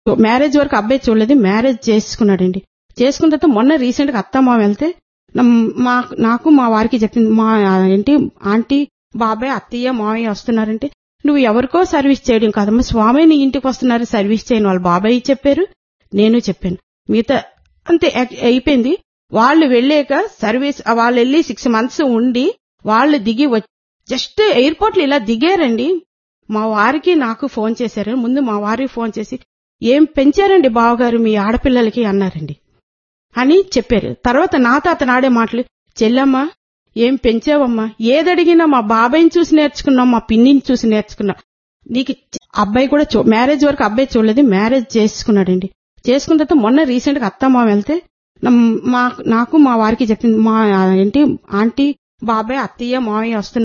marriage వరకు అబ్బాయి చూడలేదు మ్యారేజ్ చేసుకున్నాడండి చేసుకున్న తర్వాత మొన్న రీసెంట్ గా అత్తమ్మ వెళ్తే నమ్- మా నాకు మా వారికి చెప్పింది మా ఏంటి ఆంటీ బాబాయ్ అత్తయ్య మావయ్య వస్తున్నారంటే నువ్వు ఎవరికో సర్వీస్ చేయడం కాదమ్మా స్వామి నీ ఇంటికి వస్తున్నారు సర్వీస్ చేయని వాళ్ళు బాబాయ్ చెప్పారు నేను చెప్పాను మిగతా అంతే అయి- అయిపోయింది వాళ్ళు వెళ్ళాక సర్వీస్ వాళ్ళు వెళ్ళి సిక్స్ మంత్స్ ఉండి వాళ్ళు దిగి జస్ట్ ఎయిర్పోర్ట్ లో ఇలా దిగారండి మా వారికి నాకు ఫోన్ చేశారు ముందు మా వారికి ఫోన్ చేసి ఏం పెంచారండి బావగారు మీ ఆడపిల్లలకి అన్నారండి అని చెప్పారు తర్వాత నాతో అతను ఆడే మాటలు చెల్లమ్మా ఏం పెంచావమ్మా ఏదడిగినా మా బాబాయ్ని చూసి నేర్చుకున్నాం మా పిన్నిని చూసి నేర్చుకున్నాం నీకు చ- అబ్బాయి కూడా చూ మ్యారేజ్ వరకు అబ్బాయి చూడలేదు మ్యారేజ్ చేసుకున్నాడండి చేసుకున్న తర్వాత మొన్న రీసెంట్ గా అత్తమ్మ వెళ్తే నమ్- మా నాకు మా వారికి చెప్పింది మా ఏంటి ఆంటీ బాబాయ్ అత్తయ్య మావయ్య వస్తున్నారు